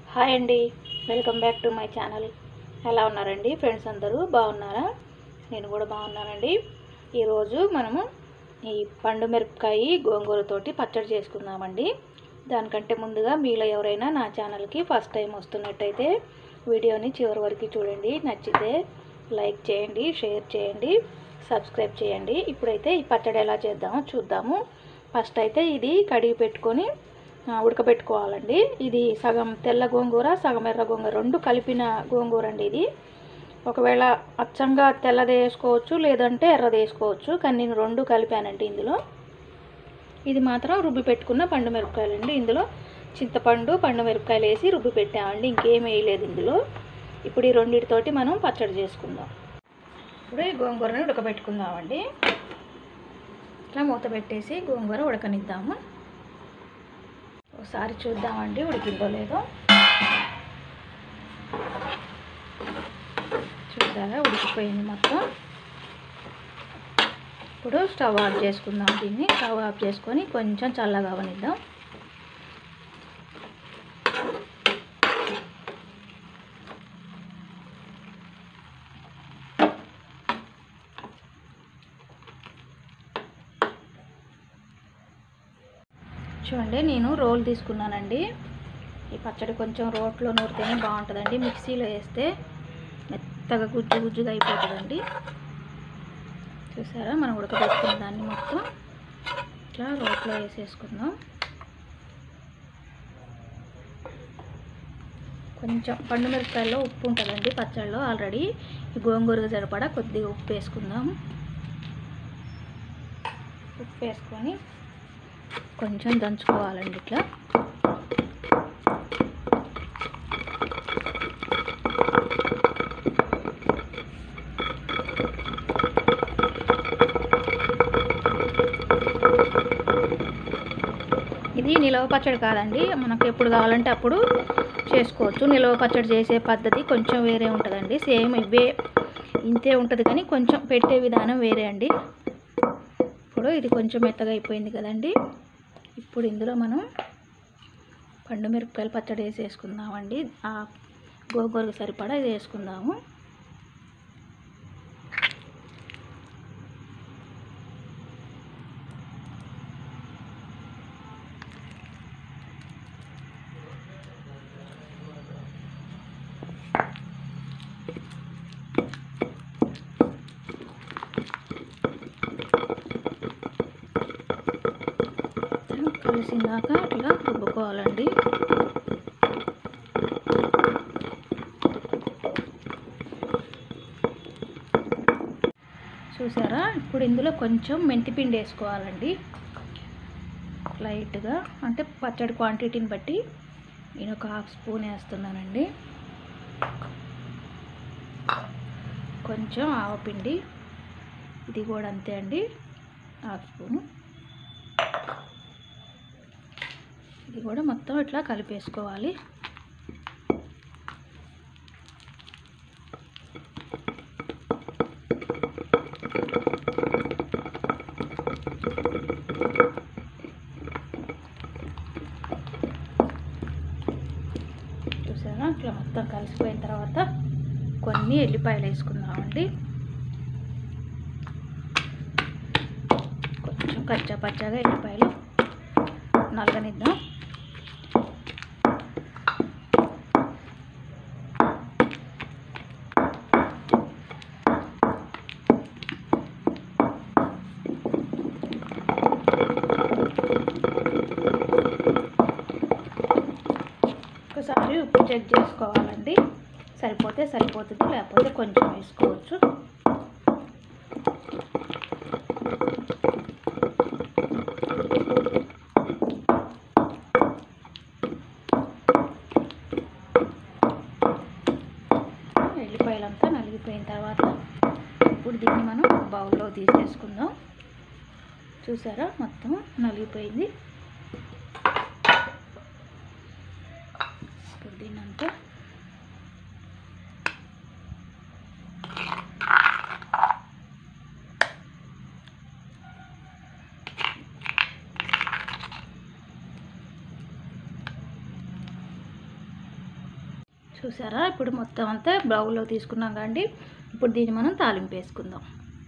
hi అండి welcome back to my channel ఎలా ఉన్నారండి ఫ్రెండ్స్ అందరూ బాగున్నారా నేను కూడా బాగున్నానండి ఈరోజు మనము ఈ పండు మిరపకాయ గోంగూరతోటి పచ్చడి చేసుకుందామండి దానికంటే ముందుగా మీలో ఎవరైనా నా ఛానల్కి ఫస్ట్ టైం వస్తున్నట్టయితే వీడియోని చివరి వరకు చూడండి నచ్చితే లైక్ చేయండి షేర్ చేయండి సబ్స్క్రైబ్ చేయండి ఇప్పుడైతే ఈ పచ్చడి ఎలా చేద్దామో చూద్దాము ఫస్ట్ అయితే ఇది కడిగి పెట్టుకొని ఆ, ఉడకబెట్టుకోవాలండి ఇది సగం తెల్ల గోంగూర సగం ఎర్ర గోంగూర రెండు కలిపిన గోంగూర అండి ఇది ఒకవేళ అచ్చంగా తెల్లది వేసుకోవచ్చు లేదంటే ఎర్రది వేసుకోవచ్చు కానీ నేను రెండు కలిపానండి ఇందులో ఇది మాత్రం రుబ్బి పెట్టుకున్న పండు మిరపకాయలండి ఇందులో చింతపండు పండు మిరపకాయలు వేసి రుబ్బి పెట్టామండి ఇంకేం వేయలేదు ఇందులో ఇప్పుడు ఈ రెండింటితోటి మనం పచ్చడి చేసుకుందాం ఇప్పుడు ఈ గోంగూరని ఉడకబెట్టుకుందామండి ఇట్లా మూత పెట్టేసి గోంగూర ఉడకనిద్దాము ఒకసారి చూద్దామండి ఉడికిందో లేదో చూసారా ఉడికిపోయింది మొత్తం ఇప్పుడు స్టవ్ ఆఫ్ చేసుకుందాం దీన్ని స్టవ్ ఆఫ్ చేసుకొని కొంచెం చల్లగా అవనిద్దాం చూడండి నేను రోల్ తీసుకున్నానండి ఈ పచ్చడి కొంచెం రోట్లో నూరితేనే బాగుంటుందండి మిక్సీలో వేస్తే మెత్తగా గుజ్జు గుజ్జుగా అయిపోతుందండి చూసారా మనం ఉడకబెట్టుకున్న దాన్ని మొత్తం ఇట్లా రోట్లో వేసేసుకుందాం కొంచెం పండు మిరపకాయల్లో ఉప్పు ఉంటుందండి పచ్చడిలో ఆల్రెడీ ఈ గోంగూరగా సరిపడా కొద్దిగా ఉప్పు వేసుకుందాం ఉప్పు వేసుకొని కొంచెం దంచుకోవాలండి ఇట్లా ఇది నిలవ పచ్చడి కాదండి మనకు ఎప్పుడు కావాలంటే అప్పుడు చేసుకోవచ్చు నిలవ పచ్చడి చేసే పద్ధతి కొంచెం వేరే ఉంటుందండి సేమ్ ఇవే ఇంతే ఉంటుంది కానీ కొంచెం పెట్టే విధానం వేరే అండి ఇప్పుడు ఇది కొంచెం మెత్తగా అయిపోయింది కదండి ఇప్పుడు ఇందులో మనం పండు మిరపకాయలు పచ్చడి వేసేసుకుందామండి ఆ గోంగూరకు సరిపడా ఇది వేసుకుందాము కలిసిందాక ఇట్లా రుబ్బుకోవాలండి చూసారా ఇప్పుడు ఇందులో కొంచెం మెంతిపిండి వేసుకోవాలండి లైట్గా అంటే పచ్చడి క్వాంటిటీని బట్టి నేను ఒక హాఫ్ స్పూన్ వేస్తున్నానండి కొంచెం ఆవపిండి ఇది కూడా అంతే అండి హాఫ్ స్పూను ఇది కూడా మొత్తం ఇట్లా కలిపేసుకోవాలి చూసారా ఇట్లా మొత్తం కలిసిపోయిన తర్వాత కొన్ని ఎల్లిపాయలు వేసుకుందామండి కొంచెం కచ్చా పచ్చగా ఎల్లిపాయలు నల్లనిద్దాం ఒకసారి ఉప్పు చెక్ చేసుకోవాలండి సరిపోతే సరిపోతుంది లేకపోతే కొంచెం వేసుకోవచ్చు ఎల్లిపాయలంతా నలిగిపోయిన తర్వాత ఇప్పుడు దీన్ని మనం బౌల్లో తీసేసుకుందాం చూసారా మొత్తం నలిగిపోయింది ఇప్పుడు దీన్నంతా చూసారా ఇప్పుడు మొత్తం అంతా బౌల్లో తీసుకున్నాం కండి ఇప్పుడు దీన్ని మనం తాలింపు వేసుకుందాం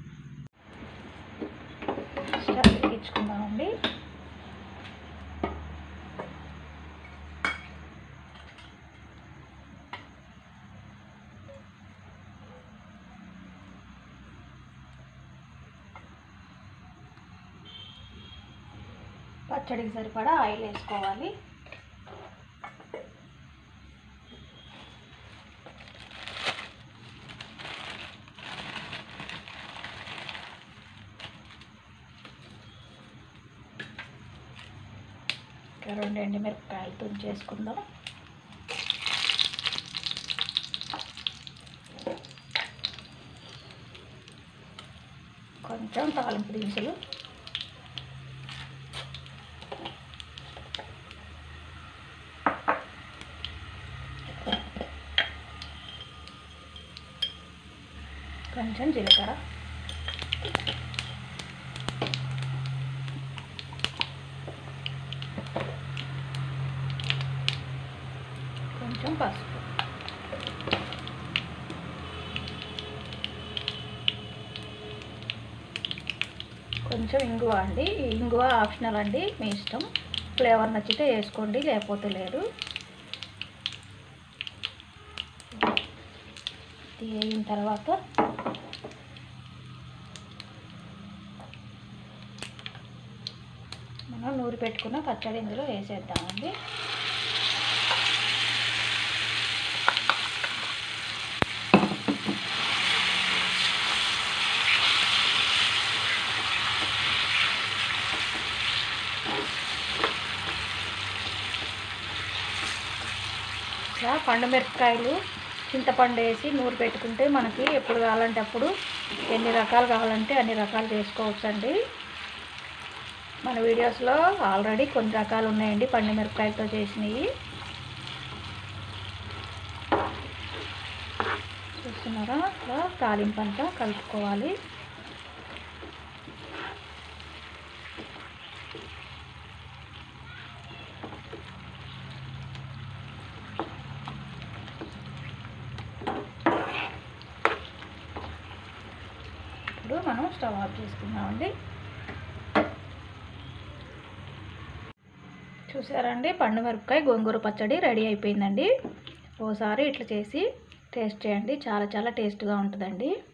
స్టవ్ వెలిగించుకుందామండి పచ్చడికి సరిపడా ఆయిల్ వేసుకోవాలి ఇంకా రెండు ఎండుమిరపకాయలు తుంచేసుకుందాం కొంచెం తాలింపు దినుసులు కొంచెం జీలకర్ర కొంచెం పసుపు కొంచెం ఇంగువ అండి ఈ ఇంగువ ఆప్షనల్ అండి మీ ఇష్టం ఫ్లేవర్ నచ్చితే వేసుకోండి లేకపోతే లేదు ఇది వేగిన తర్వాత మనం నూరి పెట్టుకున్న పచ్చడి ఇందులో వేసేద్దామండి ఇలా పండు మిరపకాయలు చింతపండు వేసి నూరు పెట్టుకుంటే మనకి ఎప్పుడు కావాలంటే అప్పుడు ఎన్ని రకాలు కావాలంటే అన్ని రకాలు చేసుకోవచ్చండి మన వీడియోస్లో ఆల్రెడీ కొన్ని రకాలు ఉన్నాయండి పండు మిరపకాయలతో చేసినవి చూస్తున్నారా ఇలా తాలింపు అంతా కలుపుకోవాలి ఇప్పుడు మనం స్టవ్ ఆఫ్ చేసుకుందామండి చూసారండి పండు మిరపకాయ గోంగూర పచ్చడి రెడీ అయిపోయిందండి ఓసారి ఇట్లా చేసి టేస్ట్ చేయండి చాలా చాలా టేస్ట్గా ఉంటుందండి